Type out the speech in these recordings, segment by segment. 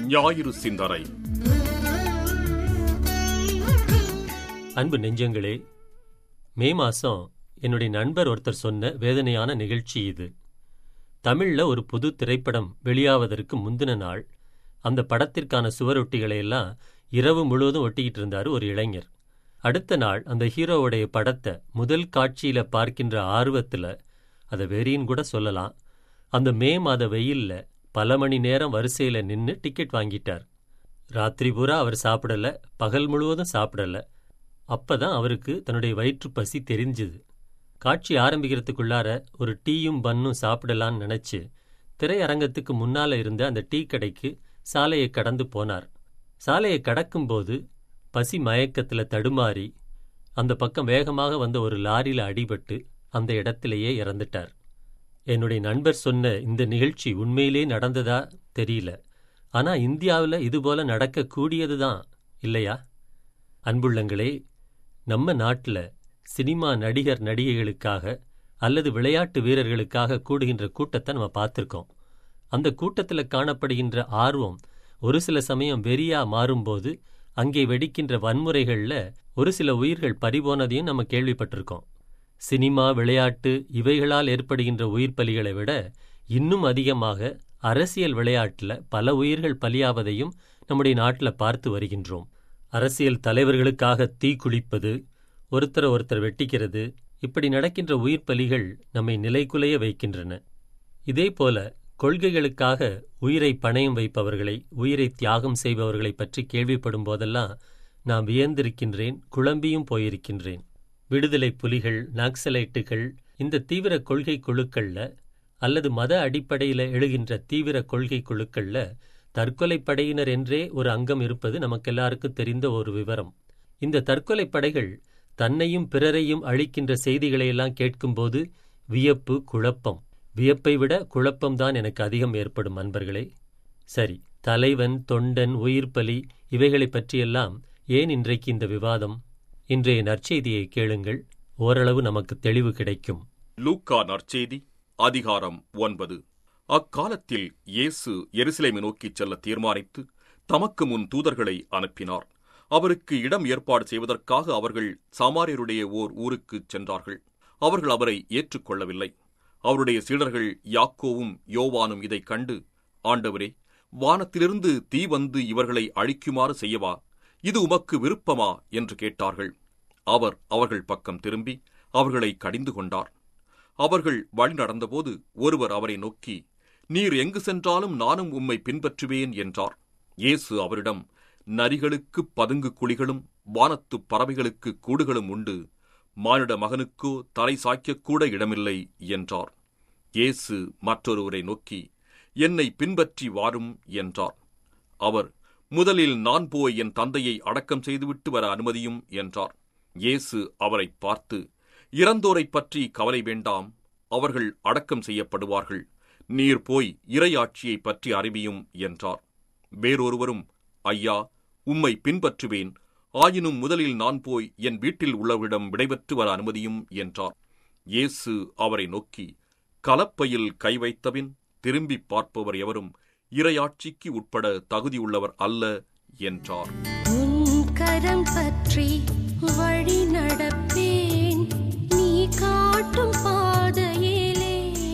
ஞாயிறு சிந்தனை அன்பு நெஞ்சங்களே மே மாசம் என்னுடைய நண்பர் ஒருத்தர் சொன்ன வேதனையான நிகழ்ச்சி இது தமிழ்ல ஒரு புது திரைப்படம் வெளியாவதற்கு முந்தின நாள் அந்த படத்திற்கான சுவரொட்டிகளை எல்லாம் இரவு முழுவதும் ஒட்டிக்கிட்டு இருந்தாரு ஒரு இளைஞர் அடுத்த நாள் அந்த ஹீரோவுடைய படத்தை முதல் காட்சியில பார்க்கின்ற ஆர்வத்துல அதை வெறின்னு கூட சொல்லலாம் அந்த மே மாத வெயில்ல பல மணி நேரம் வரிசையில நின்னு டிக்கெட் வாங்கிட்டார் ராத்திரி பூரா அவர் சாப்பிடல பகல் முழுவதும் சாப்பிடல அப்பதான் அவருக்கு தன்னுடைய வயிற்று பசி தெரிஞ்சுது காட்சி ஆரம்பிக்கிறதுக்குள்ளார ஒரு டீயும் பன்னும் சாப்பிடலான்னு நினைச்சு திரையரங்கத்துக்கு முன்னால இருந்த அந்த டீ கடைக்கு சாலையை கடந்து போனார் சாலையை கடக்கும்போது பசி மயக்கத்துல தடுமாறி அந்த பக்கம் வேகமாக வந்த ஒரு லாரியில அடிபட்டு அந்த இடத்திலேயே இறந்துட்டார் என்னுடைய நண்பர் சொன்ன இந்த நிகழ்ச்சி உண்மையிலே நடந்ததா தெரியல ஆனா இந்தியாவில் இதுபோல நடக்கக்கூடியதுதான் இல்லையா அன்புள்ளங்களே நம்ம நாட்டில் சினிமா நடிகர் நடிகைகளுக்காக அல்லது விளையாட்டு வீரர்களுக்காக கூடுகின்ற கூட்டத்தை நம்ம பார்த்துருக்கோம் அந்த கூட்டத்தில் காணப்படுகின்ற ஆர்வம் ஒரு சில சமயம் வெறியா மாறும்போது அங்கே வெடிக்கின்ற வன்முறைகளில் ஒரு சில உயிர்கள் பறிபோனதையும் நம்ம கேள்விப்பட்டிருக்கோம் சினிமா விளையாட்டு இவைகளால் ஏற்படுகின்ற உயிர் பலிகளை விட இன்னும் அதிகமாக அரசியல் விளையாட்டுல பல உயிர்கள் பலியாவதையும் நம்முடைய நாட்டில் பார்த்து வருகின்றோம் அரசியல் தலைவர்களுக்காக தீ குளிப்பது ஒருத்தரை ஒருத்தர் வெட்டிக்கிறது இப்படி நடக்கின்ற உயிர் பலிகள் நம்மை நிலைக்குலைய வைக்கின்றன இதே போல கொள்கைகளுக்காக உயிரை பணயம் வைப்பவர்களை உயிரை தியாகம் செய்பவர்களை பற்றி கேள்விப்படும் போதெல்லாம் நான் வியந்திருக்கின்றேன் குழம்பியும் போயிருக்கின்றேன் விடுதலை புலிகள் நாக்சலைட்டுகள் இந்த தீவிர கொள்கை குழுக்கள்ல அல்லது மத அடிப்படையில் எழுகின்ற தீவிர கொள்கை குழுக்கள்ல தற்கொலை படையினர் என்றே ஒரு அங்கம் இருப்பது நமக்கெல்லாருக்கும் தெரிந்த ஒரு விவரம் இந்த தற்கொலை படைகள் தன்னையும் பிறரையும் அழிக்கின்ற செய்திகளையெல்லாம் கேட்கும்போது வியப்பு குழப்பம் வியப்பை விட குழப்பம்தான் எனக்கு அதிகம் ஏற்படும் அன்பர்களே சரி தலைவன் தொண்டன் உயிர்ப்பலி இவைகளை பற்றியெல்லாம் ஏன் இன்றைக்கு இந்த விவாதம் இன்றைய நற்செய்தியை கேளுங்கள் ஓரளவு நமக்கு தெளிவு கிடைக்கும் லூக்கா நற்செய்தி அதிகாரம் ஒன்பது அக்காலத்தில் இயேசு எருசலேமை நோக்கிச் செல்ல தீர்மானித்து தமக்கு முன் தூதர்களை அனுப்பினார் அவருக்கு இடம் ஏற்பாடு செய்வதற்காக அவர்கள் சமாரியருடைய ஓர் ஊருக்குச் சென்றார்கள் அவர்கள் அவரை ஏற்றுக்கொள்ளவில்லை அவருடைய சீடர்கள் யாக்கோவும் யோவானும் இதைக் கண்டு ஆண்டவரே வானத்திலிருந்து தீ வந்து இவர்களை அழிக்குமாறு செய்யவா இது உமக்கு விருப்பமா என்று கேட்டார்கள் அவர் அவர்கள் பக்கம் திரும்பி அவர்களை கடிந்து கொண்டார் அவர்கள் வழி நடந்தபோது ஒருவர் அவரை நோக்கி நீர் எங்கு சென்றாலும் நானும் உம்மை பின்பற்றுவேன் என்றார் இயேசு அவரிடம் நரிகளுக்கு பதுங்கு குழிகளும் வானத்துப் பறவைகளுக்கு கூடுகளும் உண்டு மானிட மகனுக்கோ தலை சாய்க்கக்கூட இடமில்லை என்றார் இயேசு மற்றொருவரை நோக்கி என்னை பின்பற்றி வாரும் என்றார் அவர் முதலில் நான் போய் என் தந்தையை அடக்கம் செய்துவிட்டு வர அனுமதியும் என்றார் இயேசு அவரை பார்த்து இறந்தோரைப் பற்றி கவலை வேண்டாம் அவர்கள் அடக்கம் செய்யப்படுவார்கள் நீர் போய் இறையாட்சியைப் பற்றி அறிவியும் என்றார் வேறொருவரும் ஐயா உம்மை பின்பற்றுவேன் ஆயினும் முதலில் நான் போய் என் வீட்டில் உள்ளவரிடம் விடைபெற்று வர அனுமதியும் என்றார் இயேசு அவரை நோக்கி கலப்பையில் கை வைத்தபின் திரும்பிப் பார்ப்பவர் எவரும் இறையாட்சிக்கு உட்பட தகுதியுள்ளவர் அல்ல என்றார் உன் கரம் பற்றி வழி நடப்பேன் நீ காட்டும் பாதையிலே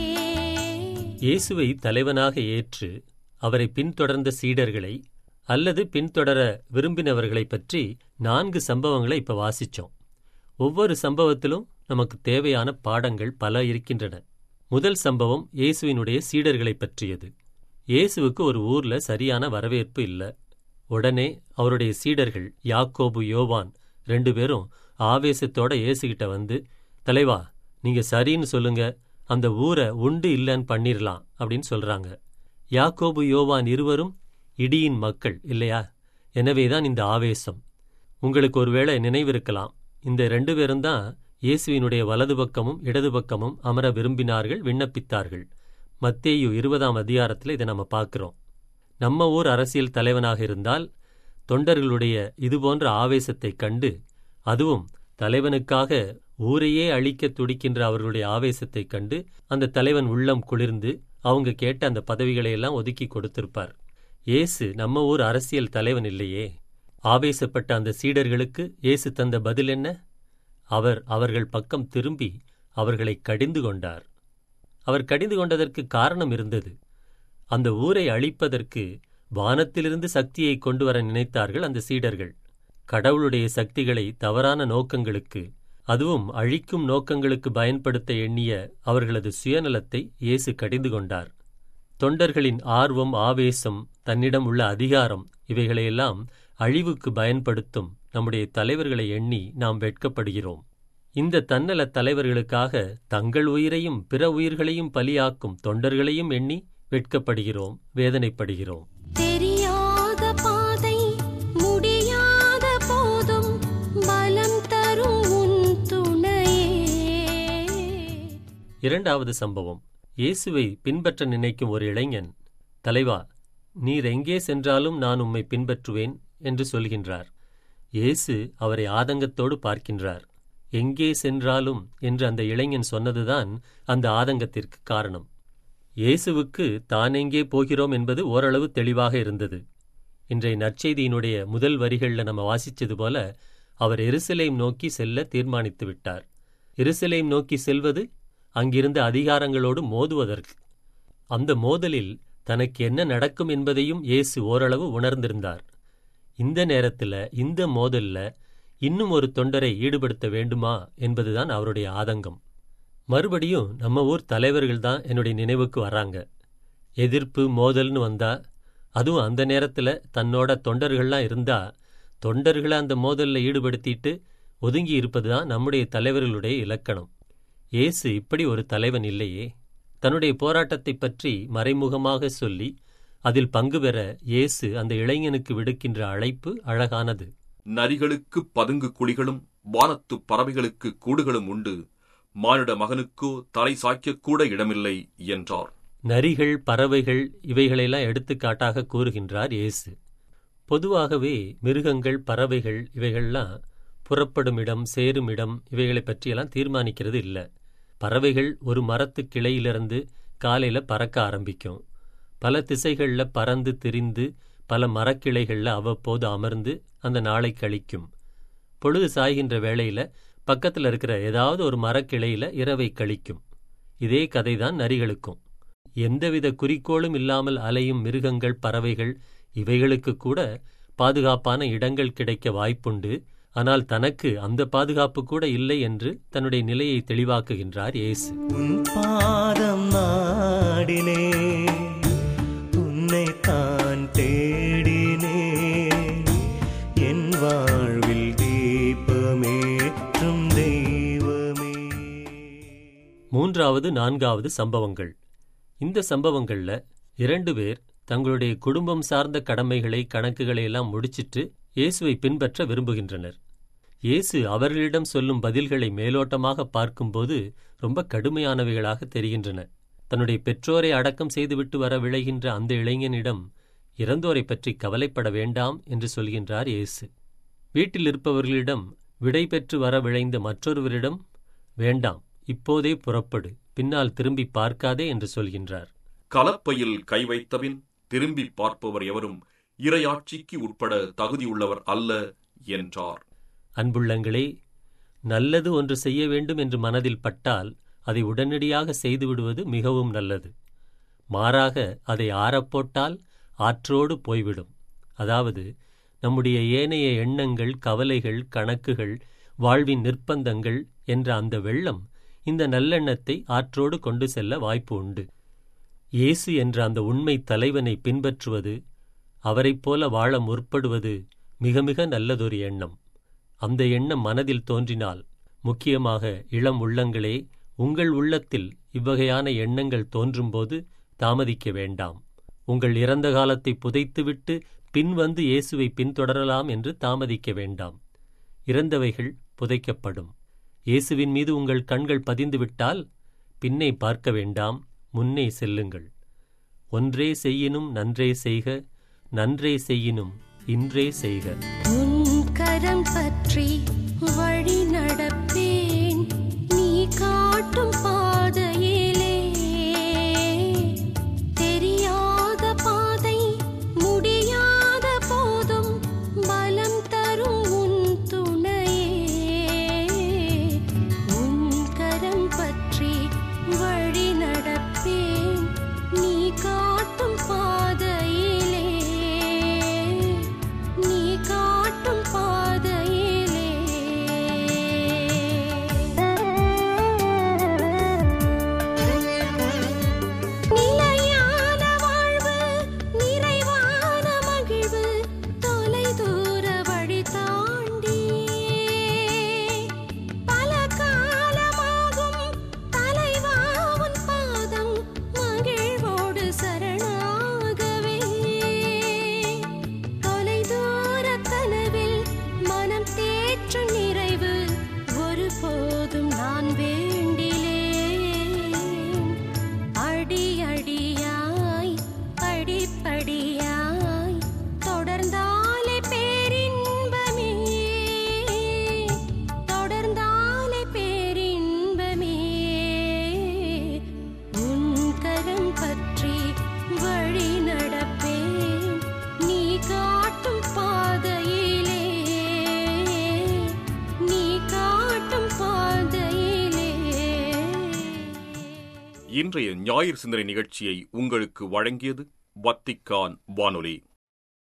இயேசுவை தலைவனாக ஏற்று அவரை பின்தொடர்ந்த சீடர்களை அல்லது பின்தொடர விரும்பினவர்களைப் பற்றி நான்கு சம்பவங்களை இப்ப வாசிச்சோம் ஒவ்வொரு சம்பவத்திலும் நமக்கு தேவையான பாடங்கள் பல இருக்கின்றன முதல் சம்பவம் இயேசுவினுடைய சீடர்களைப் பற்றியது இயேசுவுக்கு ஒரு ஊர்ல சரியான வரவேற்பு இல்ல உடனே அவருடைய சீடர்கள் யாக்கோபு யோவான் ரெண்டு பேரும் ஆவேசத்தோட இயேசுகிட்ட வந்து தலைவா நீங்க சரின்னு சொல்லுங்க அந்த ஊரை உண்டு இல்லைன்னு பண்ணிரலாம் அப்படின்னு சொல்றாங்க யாக்கோபு யோவான் இருவரும் இடியின் மக்கள் இல்லையா எனவேதான் இந்த ஆவேசம் உங்களுக்கு ஒருவேளை நினைவிருக்கலாம் இந்த ரெண்டு பேரும் தான் இயேசுவினுடைய வலது பக்கமும் இடது பக்கமும் அமர விரும்பினார்கள் விண்ணப்பித்தார்கள் மத்தேயு இருபதாம் அதிகாரத்தில் இதை நம்ம பார்க்கிறோம் நம்ம ஊர் அரசியல் தலைவனாக இருந்தால் தொண்டர்களுடைய இதுபோன்ற ஆவேசத்தைக் கண்டு அதுவும் தலைவனுக்காக ஊரையே அழிக்க துடிக்கின்ற அவர்களுடைய ஆவேசத்தைக் கண்டு அந்த தலைவன் உள்ளம் குளிர்ந்து அவங்க கேட்ட அந்த பதவிகளை எல்லாம் ஒதுக்கி கொடுத்திருப்பார் இயேசு நம்ம ஊர் அரசியல் தலைவன் இல்லையே ஆவேசப்பட்ட அந்த சீடர்களுக்கு இயேசு தந்த பதில் என்ன அவர் அவர்கள் பக்கம் திரும்பி அவர்களை கடிந்து கொண்டார் அவர் கடிந்து கொண்டதற்கு காரணம் இருந்தது அந்த ஊரை அழிப்பதற்கு வானத்திலிருந்து சக்தியை கொண்டு வர நினைத்தார்கள் அந்த சீடர்கள் கடவுளுடைய சக்திகளை தவறான நோக்கங்களுக்கு அதுவும் அழிக்கும் நோக்கங்களுக்கு பயன்படுத்த எண்ணிய அவர்களது சுயநலத்தை இயேசு கடிந்து கொண்டார் தொண்டர்களின் ஆர்வம் ஆவேசம் தன்னிடம் உள்ள அதிகாரம் இவைகளையெல்லாம் அழிவுக்கு பயன்படுத்தும் நம்முடைய தலைவர்களை எண்ணி நாம் வெட்கப்படுகிறோம் இந்த தன்னல தலைவர்களுக்காக தங்கள் உயிரையும் பிற உயிர்களையும் பலியாக்கும் தொண்டர்களையும் எண்ணி வெட்கப்படுகிறோம் வேதனைப்படுகிறோம் தெரியாத பாதை முடியாத போதும் பலம் தரும் உன் துணையே இரண்டாவது சம்பவம் இயேசுவை பின்பற்ற நினைக்கும் ஒரு இளைஞன் தலைவா நீர் எங்கே சென்றாலும் நான் உம்மை பின்பற்றுவேன் என்று சொல்கின்றார் இயேசு அவரை ஆதங்கத்தோடு பார்க்கின்றார் எங்கே சென்றாலும் என்று அந்த இளைஞன் சொன்னதுதான் அந்த ஆதங்கத்திற்கு காரணம் இயேசுவுக்கு தான் எங்கே போகிறோம் என்பது ஓரளவு தெளிவாக இருந்தது இன்றைய நற்செய்தியினுடைய முதல் வரிகள்ல நம்ம வாசிச்சது போல அவர் எருசலேம் நோக்கி செல்ல தீர்மானித்து விட்டார் எருசலேம் நோக்கி செல்வது அங்கிருந்த அதிகாரங்களோடு மோதுவதற்கு அந்த மோதலில் தனக்கு என்ன நடக்கும் என்பதையும் இயேசு ஓரளவு உணர்ந்திருந்தார் இந்த நேரத்துல இந்த மோதல்ல இன்னும் ஒரு தொண்டரை ஈடுபடுத்த வேண்டுமா என்பதுதான் அவருடைய ஆதங்கம் மறுபடியும் நம்ம ஊர் தலைவர்கள் தான் என்னுடைய நினைவுக்கு வராங்க எதிர்ப்பு மோதல்னு வந்தா அதுவும் அந்த நேரத்துல தன்னோட தொண்டர்கள்லாம் இருந்தா தொண்டர்களை அந்த மோதல்ல ஈடுபடுத்திட்டு ஒதுங்கி இருப்பதுதான் நம்முடைய தலைவர்களுடைய இலக்கணம் இயேசு இப்படி ஒரு தலைவன் இல்லையே தன்னுடைய போராட்டத்தைப் பற்றி மறைமுகமாக சொல்லி அதில் பங்கு பெற இயேசு அந்த இளைஞனுக்கு விடுக்கின்ற அழைப்பு அழகானது நரிகளுக்கு பதுங்கு குழிகளும் வானத்துப் பறவைகளுக்கு கூடுகளும் உண்டு மானிட மகனுக்கோ தலை சாய்க்கக் கூட இடமில்லை என்றார் நரிகள் பறவைகள் இவைகளெல்லாம் எடுத்துக்காட்டாக கூறுகின்றார் இயேசு பொதுவாகவே மிருகங்கள் பறவைகள் இவைகள்லாம் புறப்படும் இடம் சேரும் இடம் இவைகளை பற்றியெல்லாம் தீர்மானிக்கிறது இல்லை பறவைகள் ஒரு மரத்து கிளையிலிருந்து காலையில பறக்க ஆரம்பிக்கும் பல திசைகள்ல பறந்து திரிந்து பல மரக்கிளைகள்ல அவ்வப்போது அமர்ந்து அந்த நாளை கழிக்கும் பொழுது சாய்கின்ற வேளையில பக்கத்துல இருக்கிற ஏதாவது ஒரு மரக்கிளையில இரவை கழிக்கும் இதே கதைதான் நரிகளுக்கும் எந்தவித குறிக்கோளும் இல்லாமல் அலையும் மிருகங்கள் பறவைகள் இவைகளுக்கு கூட பாதுகாப்பான இடங்கள் கிடைக்க வாய்ப்புண்டு ஆனால் தனக்கு அந்த பாதுகாப்பு கூட இல்லை என்று தன்னுடைய நிலையை தெளிவாக்குகின்றார் இயேசு உன் பாதம் நாடினே உன்னை தான் தேடினே என் வாழ்வில் தீபமேற்றும் தெய்வமே மூன்றாவது நான்காவது சம்பவங்கள் இந்த சம்பவங்கள்ல இரண்டு பேர் தங்களுடைய குடும்பம் சார்ந்த கடமைகளை கணக்குகளை எல்லாம் முடிச்சிட்டு இயேசுவை பின்பற்ற விரும்புகின்றனர் இயேசு அவர்களிடம் சொல்லும் பதில்களை மேலோட்டமாக பார்க்கும்போது ரொம்ப கடுமையானவைகளாக தெரிகின்றன தன்னுடைய பெற்றோரை அடக்கம் செய்துவிட்டு வர விளைகின்ற அந்த இளைஞனிடம் இறந்தோரை பற்றி கவலைப்பட வேண்டாம் என்று சொல்கின்றார் இயேசு வீட்டில் இருப்பவர்களிடம் விடை பெற்று வர விளைந்த மற்றொருவரிடம் வேண்டாம் இப்போதே புறப்படு பின்னால் திரும்பி பார்க்காதே என்று சொல்கின்றார் கலப்பையில் கை வைத்தபின் திரும்பி பார்ப்பவர் எவரும் இறையாட்சிக்கு உட்பட தகுதியுள்ளவர் அல்ல என்றார் அன்புள்ளங்களே நல்லது ஒன்று செய்ய வேண்டும் என்று மனதில் பட்டால் அதை உடனடியாக செய்துவிடுவது மிகவும் நல்லது மாறாக அதை ஆறப்போட்டால் ஆற்றோடு போய்விடும் அதாவது நம்முடைய ஏனைய எண்ணங்கள் கவலைகள் கணக்குகள் வாழ்வின் நிர்பந்தங்கள் என்ற அந்த வெள்ளம் இந்த நல்லெண்ணத்தை ஆற்றோடு கொண்டு செல்ல வாய்ப்பு உண்டு இயேசு என்ற அந்த உண்மை தலைவனை பின்பற்றுவது அவரைப் போல வாழ முற்படுவது மிக மிக நல்லதொரு எண்ணம் அந்த எண்ணம் மனதில் தோன்றினால் முக்கியமாக இளம் உள்ளங்களே உங்கள் உள்ளத்தில் இவ்வகையான எண்ணங்கள் தோன்றும்போது தாமதிக்க வேண்டாம் உங்கள் இறந்த காலத்தை புதைத்துவிட்டு பின் வந்து இயேசுவை பின்தொடரலாம் என்று தாமதிக்க வேண்டாம் இறந்தவைகள் புதைக்கப்படும் இயேசுவின் மீது உங்கள் கண்கள் பதிந்துவிட்டால் பின்னே பார்க்க வேண்டாம் முன்னே செல்லுங்கள் ஒன்றே செய்யினும் நன்றே செய்க நன்றே செய்யினும் இன்றே செய்க உன் கரம் பற்றி வழி நடப்பேன் நீ காட்டும் பாதையிலே தெரியாத பாதை முடி இன்றைய ஞாயிறு சிந்தனை நிகழ்ச்சியை உங்களுக்கு வழங்கியது வத்திக்கான் வானொலி